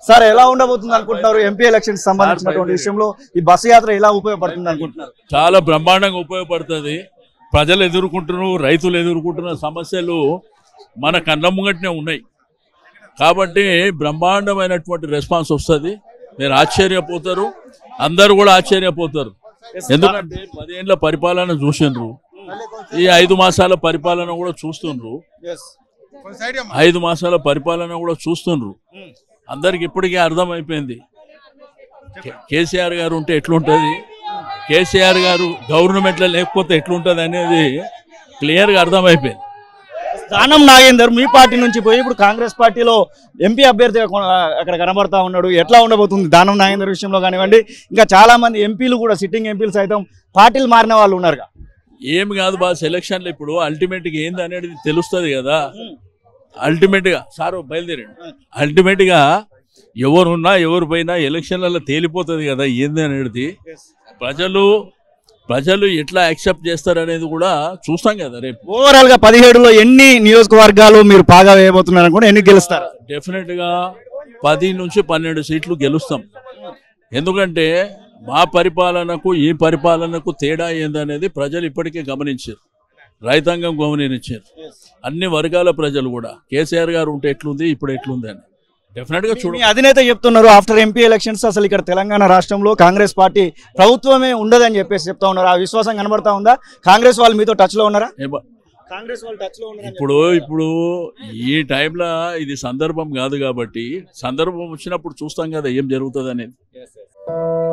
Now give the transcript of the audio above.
sir ఎలా ఉండబోతుంది అనుకుంటున్నారు ఎంపీ ఎలక్షన్స్ సంబంధించినటువంటి విషయంలో ఈ బస్సు యాత్ర ఎలా ఉపయోగపడుతుంది అనుకుంటున్నారు చాలా బ్రహ్మాండంగా ఉపయోగపడుతుంది ప్రజలు ఎదుర్కొంటున్నారు రైతులు ఎదుర్కొంటున్న సమస్యలు మన కళ్ళ ముంగటనే ఉన్నాయి కాబట్టి బ్రహ్మాండమైనటువంటి రెస్పాన్స్ వస్తుంది మీరు ఆశ్చర్యపోతారు అందరూ కూడా ఆశ్చర్యపోతారు ఎందుకంటే పదేళ్ల పరిపాలన చూసిండ్రు ఈ ఐదు మాసాల పరిపాలన కూడా చూస్తుండ్రు ఐదు మాసాల పరిపాలన కూడా చూస్తుండ్రు అందరికి ఇప్పటికే అర్థమైపోయింది కే- కేసీఆర్ గారు ఉంటే ఎట్లుంటుంది కేసీఆర్ గారు గవర్నమెంట్లో లేకపోతే ఎట్లుంటుంది అనేది క్లియర్గా అర్థమైపోయింది దానం నాగేందర్ మీ పార్టీ నుంచి పోయి ఇప్పుడు కాంగ్రెస్ పార్టీలో ఎంపీ అభ్యర్థిగా కొ- అక్కడ కనబడతా ఉన్నాడు ఎట్లా ఉండబోతుంది దానం నాగేందర్ విషయంలో కానివ్వండి ఇంకా చాలా మంది ఎంపీలు కూడా సిట్టింగ్ ఎంపీలు సైతం పార్టీలు మారిన వాళ్ళు ఉన్నారు ఏమి కాదు బాస్ ఎలక్షన్లు ఇప్పుడు అల్టిమేట్గా ఏంది అనేది తెలుస్తుంది కదా అల్టిమేట్గా సారు బయలుదేరండి అల్టిమేట్గా ఎవరున్నా ఎవరు పోయినా ఎలక్షన్లలో తేలిపోతుంది కదా ఏంది అనేది ప్రజలు ప్రజలు ఎట్లా యాక్సెప్ట్ చేస్తారు అనేది కూడా చూస్తాం కదా రేపు ఓవరాల్ గా పదిహేడులో ఎన్ని నియోజకవర్గాలు మీరు పాగా వేయబోతున్నారు అనుకుంటే ఎన్ని గెలుస్తారు డెఫినెట్గా పది నుంచి పన్నెండు సీట్లు గెలుస్తాం ఎందుకంటే మా పరిపాలనకు ఈ పరిపాలనకు తేడా ఏందనేది ప్రజలు ఇప్పటికే గమనించారు రైతాంగం గమనించారు అన్ని వర్గాల ప్రజలు కూడా కేసీఆర్ గారు ఉంటే ఎట్లుంది ఇప్పుడు ఎట్లుంది అని డెఫినెట్గా చూడ మీ అధినేత చెప్తున్నారు ఆఫ్టర్ ఎంపీ ఎలక్షన్స్ అసలు ఇక్కడ తెలంగాణ రాష్ట్రంలో కాంగ్రెస్ పార్టీ ప్రభుత్వమే ఉండదని చెప్పేసి చెప్తా ఉన్నారు ఆ విశ్వాసం కనబడతా ఉందా కాంగ్రెస్ వాళ్ళు మీతో టచ్ లో ఉన్నారా ఏమ- కాంగ్రెస్ వాళ్ళు టచ్ లో ఉన్నారా ఇప్పుడు ఇప్పుడు ఈ టైంలో ఇది సందర్భం కాదు కాబట్టి సందర్భం వచ్చినప్పుడు చూస్తాం కదా ఏం జరుగుతుంది అనేది